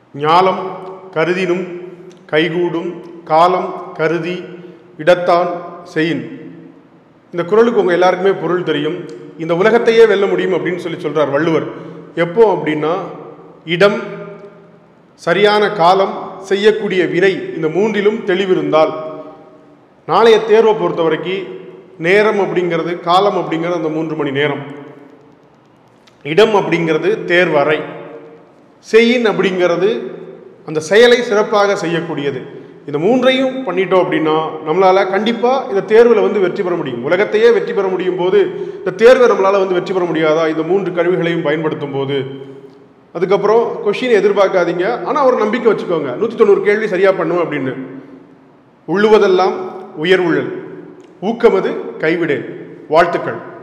ஞாலம் கருதினும் கைகூடும் காலம் கருதி இடத்தான் செயின் இந்த குறளுக்கு உங்கள் எல்லாருக்குமே பொருள் தெரியும் இந்த உலகத்தையே வெல்ல முடியும் அப்படின்னு சொல்லி சொல்கிறார் வள்ளுவர் எப்போ அப்படின்னா இடம் சரியான காலம் செய்யக்கூடிய வினை இந்த மூன்றிலும் தெளிவிருந்தால் நாளைய தேர்வை பொறுத்த வரைக்கும் நேரம் அப்படிங்கிறது காலம் அப்படிங்கிறது அந்த மூன்று மணி நேரம் இடம் அப்படிங்கிறது தேர்வறை செய்யின் அப்படிங்கிறது அந்த செயலை சிறப்பாக செய்யக்கூடியது இந்த மூன்றையும் பண்ணிட்டோம் அப்படின்னா நம்மளால் கண்டிப்பாக இந்த தேர்வில் வந்து வெற்றி பெற முடியும் உலகத்தையே வெற்றி பெற முடியும் போது இந்த தேர்வை நம்மளால் வந்து வெற்றி பெற முடியாதா இந்த மூன்று கருவிகளையும் பயன்படுத்தும் போது அதுக்கப்புறம் கொஷின் எதிர்பார்க்காதீங்க ஆனால் ஒரு நம்பிக்கை வச்சுக்கோங்க நூற்றி தொண்ணூறு கேள்வி சரியாக பண்ணும் அப்படின்னு உள்ளுவதெல்லாம் உயர்வுழல் ஊக்கமது கைவிடேன் வாழ்த்துக்கள்